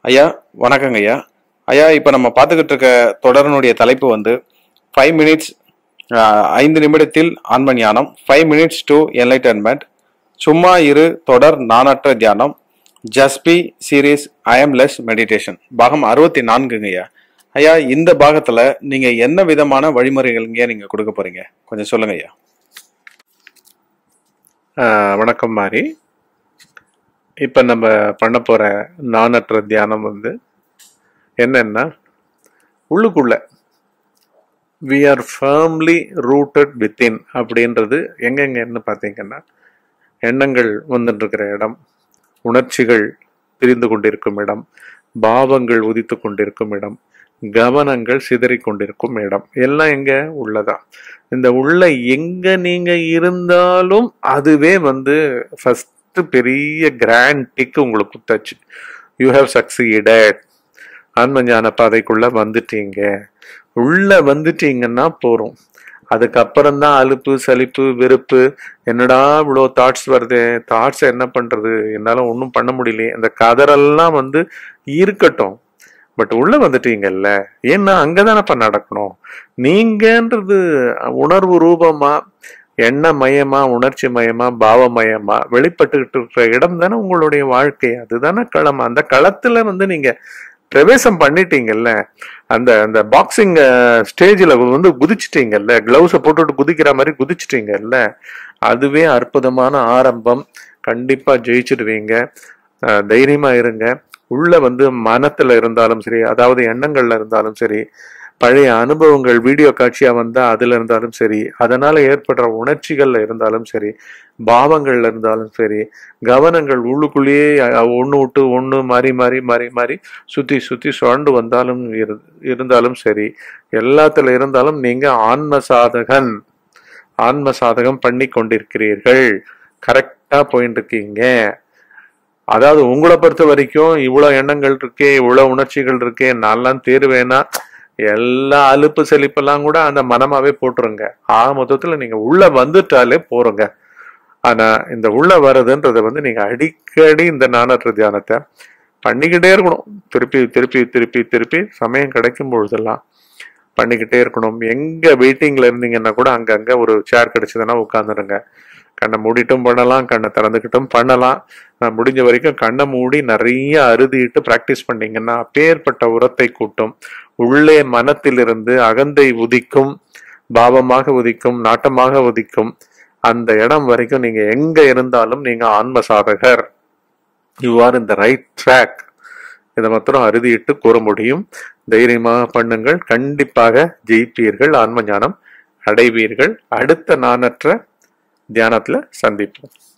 ஐயா வணக்கங்க ஐயா ஐயா இப்போ நம்ம பார்த்துக்கிட்டு இருக்க தொடரனுடைய தலைப்பு வந்து ஃபைவ் மினிட்ஸ் ஐந்து நிமிடத்தில் ஆன்ம ஞானம் ஃபைவ் மினிட்ஸ் டு என்லைட்டன்மெண்ட் சும்மா இரு தொடர் நானற்ற தியானம் ஜஸ்பி சீரீஸ் ஐஎம் லெஸ் மெடிடேஷன் பாகம் அறுபத்தி நான்குங்க ஐயா ஐயா இந்த பாகத்துல நீங்க என்ன விதமான வழிமுறைகள்ங்க நீங்க கொடுக்க போறீங்க கொஞ்சம் சொல்லுங்க ஐயா ஆஹ் வணக்கம் மாரி இப்போ நம்ம பண்ண போகிற நானற்ற தியானம் வந்து என்னன்னா உள்ளுக்குள்ள we are firmly rooted within அப்படின்றது எங்கெங்கன்னு பார்த்தீங்கன்னா எண்ணங்கள் வந்துட்டு இருக்கிற இடம் உணர்ச்சிகள் பிரிந்து கொண்டிருக்கும் இடம் பாவங்கள் உதித்து கொண்டிருக்கும் இடம் கவனங்கள் சிதறிக் கொண்டிருக்கும் இடம் எல்லாம் எங்க உள்ளதா இந்த உள்ள எங்க நீங்க இருந்தாலும் அதுவே வந்து ஃபர்ஸ்ட் பெரிய கிராண்ட் டிக் உங்களுக்கு குத்தாச்சு யூ ஹேவ் சக்சீடட் ஆன்ம ஞான பாதைக்குள்ள வந்துட்டீங்க உள்ள வந்துட்டீங்கன்னா போறோம் அதுக்கப்புறம் தான் அலுப்பு சலிப்பு வெறுப்பு என்னடா இவ்வளோ தாட்ஸ் வருது தாட்ஸ் என்ன பண்றது என்னால ஒன்றும் பண்ண முடியலையே அந்த கதறெல்லாம் வந்து இருக்கட்டும் பட் உள்ள வந்துட்டீங்கல்ல ஏன்னா அங்கதானப்ப நடக்கணும் நீங்கன்றது உணர்வு ரூபமா எண்ண மயமா உணர்ச்சி மயமா பாவமயமா வெளிப்பட்டுக்கிட்டு இருக்கிற இடம் தானே உங்களுடைய வாழ்க்கை அதுதானே களம் அந்த களத்துல வந்து நீங்க பிரவேசம் பண்ணிட்டீங்கல்ல அந்த அந்த பாக்ஸிங் ஸ்டேஜில் வந்து குதிச்சிட்டீங்கல்ல கிளவுஸை போட்டுட்டு குதிக்கிற மாதிரி குதிச்சிட்டீங்கல்ல அதுவே அற்புதமான ஆரம்பம் கண்டிப்பா ஜெயிச்சிடுவீங்க அஹ் தைரியமா இருங்க உள்ள வந்து மனத்துல இருந்தாலும் சரி அதாவது எண்ணங்கள்ல இருந்தாலும் சரி பழைய அனுபவங்கள் வீடியோ காட்சியா வந்தா அதுல இருந்தாலும் சரி அதனால ஏற்படுற உணர்ச்சிகள்ல இருந்தாலும் சரி பாவங்கள்ல இருந்தாலும் சரி கவனங்கள் உள்ளுக்குள்ளேயே அஹ், ஒண்ணு விட்டு ஒண்ணு மாறி மாறி மாறி மாறி சுத்தி சுத்தி சுழண்டு வந்தாலும் இரு- இருந்தாலும் சரி எல்லாத்துல இருந்தாலும் நீங்க ஆன்ம சாதகன் ஆன்ம சாதகம் பண்ணி கொண்டிருக்கிறீர்கள் கரெக்டா போயிட்டு இருக்கீங்க அதாவது உங்களை பொறுத்த வரைக்கும் இவ்வளவு எண்ணங்கள் இருக்கே இவ்வளவு உணர்ச்சிகள் இருக்கே நான்லாம் தேர்வேனா எல்லா அலுப்பு செழிப்பெல்லாம் கூட அந்த மனமாவே போட்டுருங்க ஆக மொத்தத்துல நீங்க உள்ள வந்துட்டாலே போறங்க ஆனா இந்த உள்ள வர்றதுன்றத வந்து நீங்க அடிக்கடி இந்த நானற்ற தியானத்தை பண்ணிக்கிட்டே இருக்கணும் திருப்பி திருப்பி திருப்பி திருப்பி சமயம் கிடைக்கும் பொழுதெல்லாம் பண்ணிக்கிட்டே இருக்கணும் எங்க வெயிட்டிங்ல இருந்தீங்கன்னா கூட அங்கங்க ஒரு சேர் கிடைச்சதுன்னா உட்காந்துருங்க கண்ணை மூடிட்டும் பண்ணலாம் கண்ணை திறந்துக்கிட்டும் பண்ணலாம் அஹ் முடிஞ்ச வரைக்கும் கண்ணை மூடி நிறைய அறுதிட்டு பிராக்டிஸ் பண்ணீங்கன்னா அப்பேற்பட்ட உரத்தை கூட்டும் உள்ளே மனத்திலிருந்து அகந்தை உதிக்கும் பாவமாக உதிக்கும் நாட்டமாக உதிக்கும் அந்த இடம் வரைக்கும் நீங்க எங்க இருந்தாலும் நீங்க ஆன்ம சாதகர் you are in the right track இதை மாத்திரம் அறுதியிட்டு கூற முடியும் தைரியமாக பண்ணுங்கள் கண்டிப்பாக ஜெயிப்பீர்கள் ஆன்ம ஞானம் அடைவீர்கள் அடுத்த நானற்ற தியானத்துல சந்திப்போம்